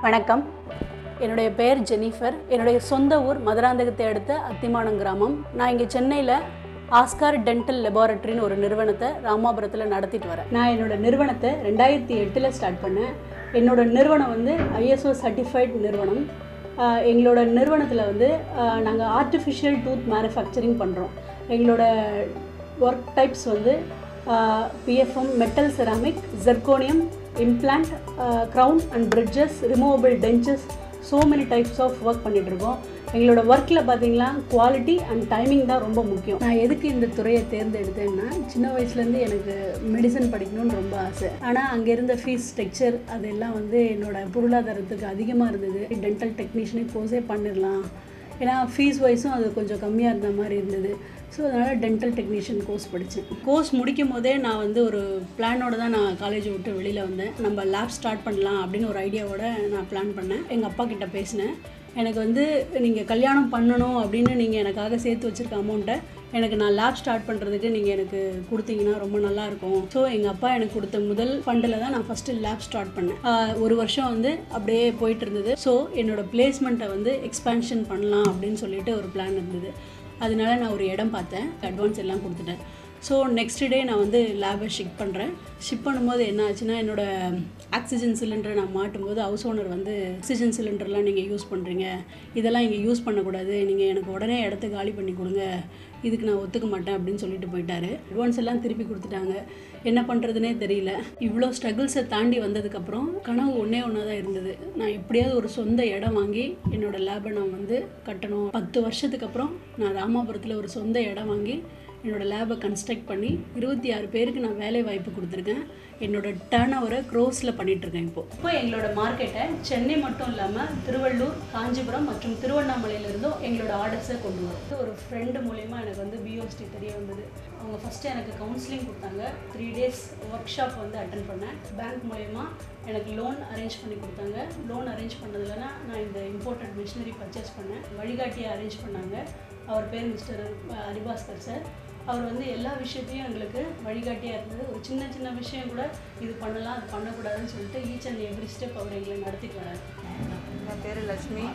வணக்கம் என்னுடைய பெயர் ஜெனிஃபர் என்னுடைய சொந்த ஊர் மதுராந்தகத்தை அடுத்த அத்திமானம் கிராமம் நான் இங்கே சென்னையில் ஆஸ்கார் டென்டல் லெபார்ட்டரின்னு ஒரு நிறுவனத்தை ராமாபுரத்தில் நடத்திட்டு வரேன் நான் என்னோட நிறுவனத்தை ரெண்டாயிரத்தி எட்டில் ஸ்டார்ட் பண்ணேன் என்னோட நிறுவனம் வந்து ஐஎஸ்ஓ சர்டிஃபைட் நிறுவனம் ஆஹ் எங்களோட நிறுவனத்தில் வந்து நாங்கள் ஆர்டிஃபிஷியல் டூத் மேனுஃபேக்சரிங் பண்ணுறோம் எங்களோட ஒர்க் டைப்ஸ் வந்து PFM metal ceramic zirconium implant crown and bridges removable dentures so many types of work பண்ணிகிட்ருக்கோம் எங்களோட ஒர்க்கில் பார்த்தீங்கன்னா குவாலிட்டி அண்ட் டைமிங் தான் ரொம்ப முக்கியம் நான் எதுக்கு இந்த துறையை தேர்ந்தெடுத்தேன்னா சின்ன வயசுலேருந்து எனக்கு மெடிசன் படிக்கணும்னு ரொம்ப ஆசை ஆனால் அங்கே இருந்த ஃபீஸ் ஸ்ட்ரக்சர் அதெல்லாம் வந்து என்னோட பொருளாதாரத்துக்கு அதிகமாக இருந்தது டென்டல் டெக்னீஷியனே கோர்ஸே பண்ணிடலாம் ஏன்னா ஃபீஸ் வைஸும் அது கொஞ்சம் கம்மியாக இருந்த மாதிரி இருந்தது ஸோ அதனால் டென்டல் டெக்னீஷியன் கோர்ஸ் படித்தேன் கோர்ஸ் முடிக்கும் போதே நான் வந்து ஒரு பிளானோட தான் நான் காலேஜை விட்டு வெளியில் வந்தேன் நம்ம லேப் ஸ்டார்ட் பண்ணலாம் அப்படின்னு ஒரு ஐடியாவோட நான் பிளான் பண்ணேன் எங்கள் அப்பா கிட்ட பேசினேன் எனக்கு வந்து நீங்கள் கல்யாணம் பண்ணணும் அப்படின்னு நீங்கள் எனக்காக சேர்த்து வச்சுருக்க அமௌண்ட்டை எனக்கு நான் லேப் ஸ்டார்ட் பண்ணுறதுக்கு நீங்கள் எனக்கு கொடுத்தீங்கன்னா ரொம்ப நல்லாயிருக்கும் ஸோ எங்கள் அப்பா எனக்கு கொடுத்த முதல் ஃபண்டில் தான் நான் ஃபஸ்ட்டு லேப் ஸ்டார்ட் பண்ணேன் ஆஹ் ஒரு வருஷம் வந்து அப்படியே போயிட்டு இருந்தது ஸோ என்னோடய பிளேஸ்மெண்ட்டை வந்து எக்ஸ்பேன்ஷன் பண்ணலாம் அப்படின்னு சொல்லிட்டு ஒரு பிளான் இருந்தது அதனால நான் ஒரு இடம் பார்த்தேன் அட்வான்ஸ் எல்லாம் கொடுத்துட்டேன் ஸோ நெக்ஸ்ட் டே நான் வந்து லேபை ஷிப் பண்ணுறேன் ஷிப் பண்ணும்போது என்ன ஆச்சுன்னா என்னோடய ஆக்சிஜன் சிலிண்டரை நான் மாட்டும்போது ஹவுஸ் ஓனர் வந்து ஆக்சிஜன் சிலிண்டர்லாம் நீங்கள் யூஸ் பண்ணுறீங்க இதெல்லாம் இங்கே யூஸ் பண்ணக்கூடாது நீங்கள் எனக்கு உடனே இடத்த காலி பண்ணி கொடுங்க இதுக்கு நான் ஒத்துக்க மாட்டேன் அப்படின்னு சொல்லிட்டு போயிட்டாரு அட்வான்ஸ் எல்லாம் திருப்பி கொடுத்துட்டாங்க என்ன பண்ணுறதுனே தெரியல இவ்வளோ ஸ்ட்ரகிள்ஸை தாண்டி வந்ததுக்கப்புறம் கனவு ஒன்றே ஒன்றா தான் இருந்தது நான் எப்படியாவது ஒரு சொந்த இடம் வாங்கி என்னோட லேபை நான் வந்து கட்டணும் பத்து வருஷத்துக்கு அப்புறம் நான் ராமாபுரத்தில் ஒரு சொந்த இடம் வாங்கி என்னோடய லேபை கன்ஸ்ட்ரக்ட் பண்ணி இருபத்தி ஆறு பேருக்கு நான் வேலை வாய்ப்பு கொடுத்துருக்கேன் என்னோட டேர்ன் ஓவரை க்ரோஸில் பண்ணிகிட்ருக்கேன் இப்போது இப்போ எங்களோட மார்க்கெட்டை சென்னை மட்டும் இல்லாமல் திருவள்ளூர் காஞ்சிபுரம் மற்றும் திருவண்ணாமலையிலிருந்தும் எங்களோட ஆர்டர்ஸை கொண்டு வரும் ஒரு ஃப்ரெண்டு மூலயமா எனக்கு வந்து பிஓஸ்டி தெரிய வந்தது அவங்க ஃபஸ்ட்டு எனக்கு கவுன்சிலிங் கொடுத்தாங்க த்ரீ டேஸ் ஒர்க் ஷாப் வந்து அட்டன் பண்ணேன் பேங்க் மூலயமா எனக்கு லோன் அரேஞ்ச் பண்ணி கொடுத்தாங்க லோன் அரேஞ்ச் பண்ணதுலனா நான் இந்த இம்போர்ட்டட் மிஷினரி பர்ச்சேஸ் பண்ணேன் வழிகாட்டியை அரேஞ்ச் பண்ணாங்க அவர் பேர் மிஸ்டர் ஹரிபாஸ்கர் சார் அவர் வந்து எல்லா விஷயத்தையும் எங்களுக்கு வழிகாட்டியாக இருந்தது ஒரு சின்ன சின்ன விஷயம் கூட இது பண்ணலாம் அது பண்ணக்கூடாதுன்னு சொல்லிட்டு ஈச் அண்ட் எவ்ரி ஸ்டெப் அவர் எங்களை நடத்திட்டு வராரு என் பேர் லக்ஷ்மி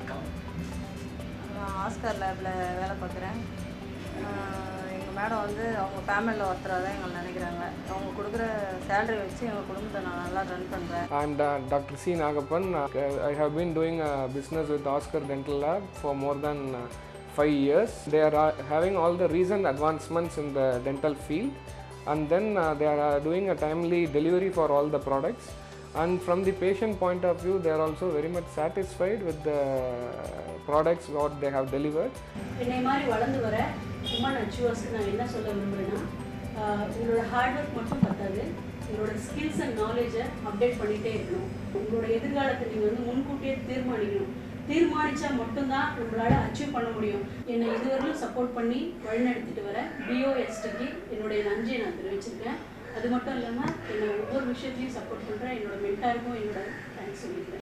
நான் ஆஸ்கார் லேபில் வேலை பார்க்குறேன் எங்கள் மேடம் வந்து அவங்க ஃபேமிலியில் ஒருத்தராக தான் எங்களை நினைக்கிறாங்க அவங்க கொடுக்குற சேலரி வச்சு எங்கள் குடும்பத்தை நான் நல்லா ரன் பண்ணுறேன் I'm Da- Dr. C. Nagapan. Uh, I have been doing uh, business with Oscar Dental Lab for more than uh, five years. They are uh, having all the recent advancements in the dental field, and then uh, they are uh, doing a timely delivery for all the products. And from the patient point of view, they are also very much satisfied with the products what they have delivered. என்னை மாதிரி வளர்ந்து வர woman அச்சுவர்ஸ்க்கு நான் என்ன சொல்ல விரும்புகிறேன்னா ஆஹ் உங்களோட hard work மட்டும் பத்தாது உங்களோட ஸ்கில்ஸ் அண்ட் நாலேஜை அப்டேட் பண்ணிகிட்டே இருக்கணும் உங்களோட எதிர்காலத்தை நீங்கள் வந்து முன்கூட்டியே தீர்மானிக்கணும் தீர்மானிச்சா மட்டும்தான் நம்மளால அச்சீவ் பண்ண முடியும் என்னை இதுவரையிலும் சப்போர்ட் பண்ணி வழிநடத்திட்டு வர பிஓஎஸ்டிக்கு என்னுடைய நன்றியை நான் தெரிவிச்சிருக்கேன் அது மட்டும் இல்லாமல் என்னை ஒவ்வொரு விஷயத்துலையும் சப்போர்ட் பண்ணுற என்னோட மென்டாருக்கும் என்னோட தேங்க்ஸ் சொல்லிக்கிறேன்